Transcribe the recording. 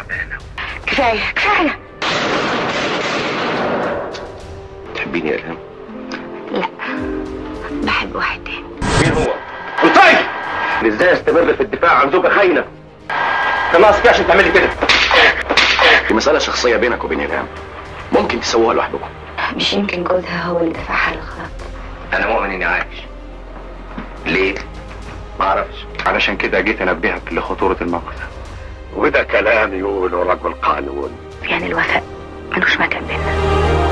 تعبانه كفايه كفايه تحبيني يا الهام لا بحب واحد تاني مين هو؟ قلتي ازاي استمر في الدفاع عن زوجة خاينة؟ كان ناقص عشان تعملي كده دي مسألة شخصية بينك وبين إلهام ممكن تسووها لوحدكم مش يمكن جوزها هو اللي دفعها للغلط انا مؤمن اني عايش ليه؟ ما اعرفش علشان كده جيت انبهك لخطورة الموقف وده كلام يقوله رجل قانون يعني الوفاء ملوش مكان بينا